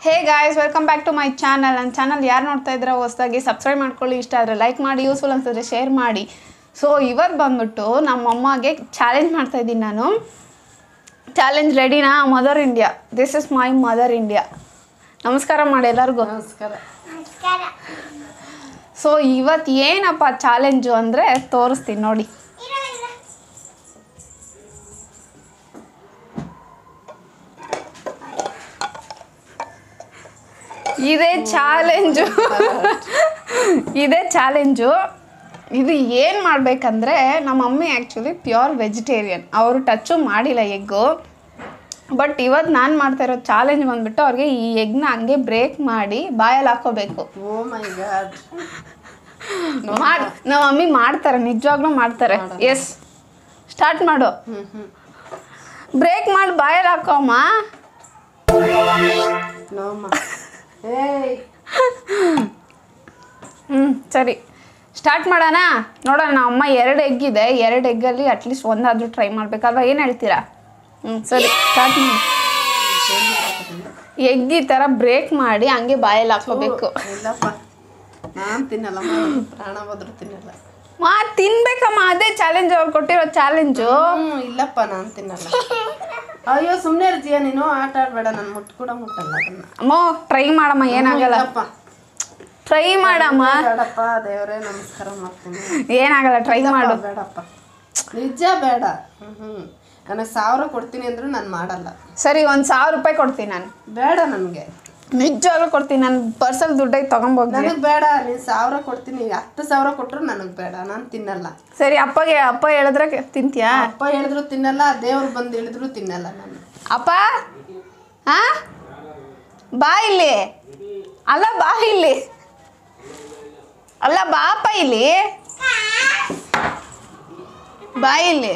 hey guys welcome back to my channel ನನ್ನ channel ಯಾರು ನೋಡ್ತಾ ಇದ್ರೆ ಹೊಸದಾಗಿ ಸಬ್ಸ್ಕ್ರೈಬ್ ಮಾಡ್ಕೊಳ್ಳಿ ಇಷ್ಟ ಆದರೆ ಲೈಕ್ ಮಾಡಿ ಯೂಸ್ಫುಲ್ ಅನ್ಸಿದ್ರೆ ಶೇರ್ ಮಾಡಿ ಸೊ ಇವತ್ತು ಬಂದ್ಬಿಟ್ಟು ನಮ್ಮ ಅಮ್ಮಗೆ ಚಾಲೆಂಜ್ ಮಾಡ್ತಾ ಇದ್ದೀನಿ ನಾನು ಚಾಲೆಂಜ್ ರೆಡಿನಾ mother India this is my mother India ನಮಸ್ಕಾರ ಮಾಡಿ ಎಲ್ಲರಿಗೂ ನಮಸ್ಕಾರ ಸೊ ಇವತ್ತು ಏನಪ್ಪ ಚಾಲೆಂಜು ಅಂದರೆ ತೋರಿಸ್ತೀನಿ ನೋಡಿ ಇದೇ ಚಾಲೆಂಜು ಇದೇ ಚಾಲೆಂಜು ಇದು ಏನು ಮಾಡಬೇಕಂದ್ರೆ ನಮ್ಮ ಮಮ್ಮಿ ಆ್ಯಕ್ಚುಲಿ ಪ್ಯೂರ್ ವೆಜಿಟೇರಿಯನ್ ಅವರು ಟಚ್ಚು ಮಾಡಿಲ್ಲ ಎಗ್ಗು ಬಟ್ ಇವತ್ತು ನಾನು ಮಾಡ್ತಾ ಇರೋ ಚಾಲೆಂಜ್ ಬಂದ್ಬಿಟ್ಟು ಅವ್ರಿಗೆ ಈ ಎಗ್ನ ಹಂಗೆ ಬ್ರೇಕ್ ಮಾಡಿ ಬಾಯಲ್ಲಿ ಹಾಕೋಬೇಕು ಓ ಮೈ ಗಾಡ್ ಮಾಡ್ ನಮ್ಮ ಮಮ್ಮಿ ಮಾಡ್ತಾರೆ ನಿಜವಾಗ್ಲೂ ಮಾಡ್ತಾರೆ ಎಸ್ ಸ್ಟಾರ್ಟ್ ಮಾಡು ಹ್ಮ್ ಹ್ಮ್ ಬ್ರೇಕ್ ಮಾಡಿ ಬಾಯಲ್ಲಿ ಹಾಕೋಮ್ಮ ನೋಮ್ಮ ಏಯ್ ಹ್ಞೂ ಸರಿ ಸ್ಟಾರ್ಟ್ ಮಾಡೋಣ ನೋಡೋಣ ನಮ್ಮ ಅಮ್ಮ ಎರಡು ಎಗ್ ಇದೆ ಎರಡು ಎಗ್ಗಲ್ಲಿ ಅಟ್ಲೀಸ್ಟ್ ಒಂದಾದರೂ ಟ್ರೈ ಮಾಡ್ಬೇಕಲ್ವಾ ಏನು ಹೇಳ್ತೀರಾ ಹ್ಞೂ ಸರಿ ಸ್ಟಾರ್ಟ್ ಮಾಡಿ ಎಗ್ ಈ ಥರ ಬ್ರೇಕ್ ಮಾಡಿ ಹಂಗೆ ಬಾಯಲ್ಲಿ ಹಾಕೋಬೇಕು ಇಲ್ಲಪ್ಪ ನಾನ್ ತಿನ್ನಲ್ಲ ಪ್ರಾಣ ಹೋದ್ರು ತಿನ್ನಲ್ಲ ಮಾ ತಿನ್ಬೇಕಮ್ಮ ಅದೇ ಚಾಲೆಂಜ್ ಅವ್ರು ಕೊಟ್ಟಿರೋ ಚಾಲೆಂಜು ಹ್ಮ್ ಇಲ್ಲಪ್ಪ ನಾನ್ ತಿನ್ನಲ್ಲ ಅಯ್ಯೋ ಸುಮ್ನೆ ಇರ್ತೀಯ ನೀನು ಆಟ ಆಡ್ಬೇಡ ನಾನು ಮುಟ್ ಕೂಡ ಮುಟ್ಟಲ್ಲ ಅದನ್ನ ಅಮ್ಮ ಟ್ರೈ ಮಾಡಮ್ಮ ಏನಾಗಲ್ಲ ಇಲ್ಲಪ್ಪ ಟ್ರೈ ಮಾಡಮ್ಮ ಬೇಡಪ್ಪ ದೇವರೇ ನಮಸ್ಕಾರ ಮಾಡ್ತೀನಿ ಏನಾಗಲ್ಲ ಟ್ರೈ ಮಾಡು ಬೇಡಪ್ಪ ನಿಜ ಬೇಡ ಹ್ಮ್ ಹ್ಮ್ ನನಗೆ ಸಾವಿರ ಕೊಡ್ತೀನಿ ಅಂದ್ರೂ ನಾನು ಮಾಡಲ್ಲ ಸರಿ ಒಂದು ಸಾವಿರ ರೂಪಾಯಿ ಕೊಡ್ತೀನಿ ನಾನು ಬೇಡ ನನಗೆ ನಿಜವಾಗ್ಲೂ ಕೊಡ್ತೀನಿ ನನ್ನ ಪರ್ಸಲ್ ದುಡ್ಡೈತೆ ತೊಗೊಂಬೋಗಿ ನನಗೆ ಬೇಡ ನೀನು ಸಾವಿರ ಕೊಡ್ತೀನಿ ಹತ್ತು ಸಾವಿರ ಕೊಟ್ಟರು ನನಗೆ ಬೇಡ ನಾನು ತಿನ್ನಲ್ಲ ಸರಿ ಅಪ್ಪಗೆ ಅಪ್ಪ ಹೇಳಿದ್ರೆ ತಿಂತೀಯಾ ಅಪ್ಪ ಹೇಳಿದ್ರು ತಿನ್ನಲ್ಲ ದೇವ್ರು ಬಂದು ಹೇಳಿದ್ರು ತಿನ್ನಲ್ಲ ನಾನು ಅಪ್ಪ ಹಾ ಬಾ ಇಲ್ಲಿ ಅಲ್ಲ ಬಾ ಇಲ್ಲಿ ಅಲ್ಲ ಬಾಪ ಇಲ್ಲಿ ಬಾ ಇಲ್ಲಿ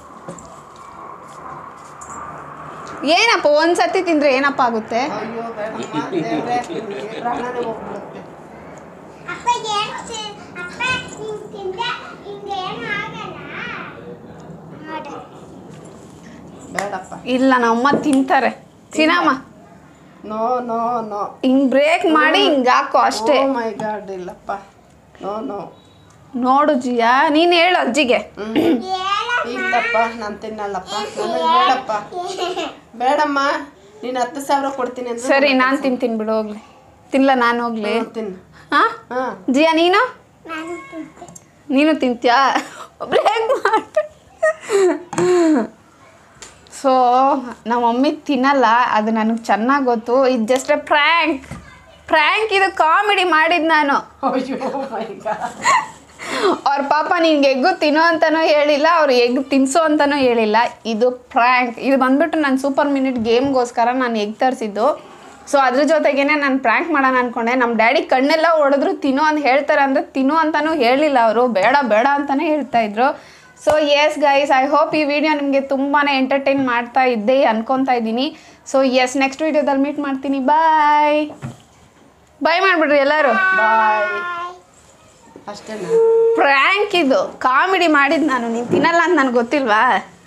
ಏನಪ್ಪ ಒಂದ್ಸತಿ ತಿಂದ್ರೆ ಏನಪ್ಪ ಆಗುತ್ತೆ ಅಯ್ಯೋ ಬೇಡಮ್ಮ ದೇವ್ರೇ ನಿನ್ಗೆ ಪ್ರಾಣನೇ ಹೋಗ್ಬಿಡುತ್ತೆ ಅಪ್ಪ ಏನ್ ತಿ- ಅಪ್ಪ ಹಿಂಗ್ ತಿಂದೆ ಹಿಂಗೇನು ಆಗಲ್ಲ ನೋಡು ಬೇಡಪ್ಪ ಇಲ್ಲ ನಮ್ಮಮ್ಮ ತಿಂತಾರೆ ತಿನ್ನಮ್ಮ ನೋ ನೋ ನೋ ಹಿಂಗ್ ಬ್ರೇಕ್ ಮಾಡಿ ಹಿಂಗ್ ಹಾಕು ಅಷ್ಟೇ ಓ ಮೈ ಗಾಡ್ ಇಲ್ಲಪ್ಪ ನೋ ನೋ ನೋಡು ಜಿಯಾ ನೀನ್ ಹೇಳು ಅಜ್ಜಿಗೆ ಹ್ಮ್ ಇಲ್ಲಪ್ಪ ನಾನು ತಿನ್ನಲ್ಲಪ್ಪ ನನಗೆ ಬೇಡಪ್ಪ ಬೇಡಮ್ಮ ನೀನು ಹತ್ತು ಸಾವಿರ ಕೊಡ್ತೀನಿ ಅಂದ್ರೆ ಸರಿ ನಾನ್ ತಿಂತೀನಿ ಬಿಡು ಹೋಗ್ಲಿ ತಿನ್ಲ ನಾನು ಹೋಗ್ಲಿ ಹ್ಮ್, ತಿನ್ನು ಹಾ ಹಾಂ ಜಿಯಾ ನೀನು ನಾನು ತಿಂತೆ ನೀನು ತಿಂತ್ಯಾ ಬ್ರೇಕ್ ಮಾಡಿ ಸೊ ನಮ್ಮ ಮಮ್ಮಿ ತಿನ್ನಲ್ಲ ಅದು ನನಗೆ ಚೆನ್ನಾಗಿ ಗೊತ್ತು ಇದು ಜಸ್ಟ್ ಎ ಪ್ರ್ಯಾಂಕ್ ಪ್ರ್ಯಾಂಕ್ ಇದು ಕಾಮಿಡಿ ಮಾಡಿದ್ದು ನಾನು ಅಯ್ಯೋ ಮೈ ಗಾಡ್ ಅವ್ರ ಪಾಪ ನಿನ್ಗೆ ಎಗ್ಗು ತಿನ್ನೋ ಅಂತನೂ ಹೇಳಿಲ್ಲ ಅವ್ರು ಎಗ್ ತಿನ್ಸೋ ಅಂತನೂ ಹೇಳಿಲ್ಲ ಇದು ಪ್ರ್ಯಾಂಕ್ ಇದು ಬಂದ್ಬಿಟ್ಟು ನಾನು ಸೂಪರ್ ಮಿನಿಟ್ ಗೇಮ್ಗೋಸ್ಕರ ನಾನು ಎಗ್ ತರಿಸಿದ್ದು ಸೊ ಅದ್ರ ಜೊತೆಗೇನೆ ನಾನು ಪ್ರ್ಯಾಂಕ್ ಮಾಡೋಣ ಅನ್ಕೊಂಡೆ ನಮ್ಮ ಡ್ಯಾಡಿ ಕಣ್ಣೆಲ್ಲ ಹೊಡೆದ್ರು ತಿನ್ನು ಅಂತ ಹೇಳ್ತಾರೆ ಅಂದರೆ ತಿನ್ನು ಅಂತಲೂ ಹೇಳಿಲ್ಲ ಅವರು ಬೇಡ ಬೇಡ ಅಂತಲೇ ಹೇಳ್ತಾ ಇದ್ರು so yes guys I hope ಈ ವಿಡಿಯೋ ನಿಮಗೆ ತುಂಬಾ ಎಂಟರ್ಟೈನ್ ಮಾಡ್ತಾ ಇದ್ದೆ ಅನ್ಕೊತಾ ಇದ್ದೀನಿ ಸೊ ಎಸ್ ನೆಕ್ಸ್ಟ್ ವಿಡಿಯೋದಲ್ಲಿ ಮೀಟ್ ಮಾಡ್ತೀನಿ ಬಾಯ್ ಬಾಯ್ ಮಾಡಿಬಿಡ್ರಿ ಎಲ್ಲರೂ ಬಾಯ್ ಅಷ್ಟೇನಾ ಪ್ರ್ಯಾಂಕ್ ಇದು ಕಾಮಿಡಿ ಮಾಡಿದ್ದು ನಾನು ನೀನು ತಿನ್ನಲ್ಲ ಅಂತ ನನಗೆ ಗೊತ್ತಿಲ್ವಾ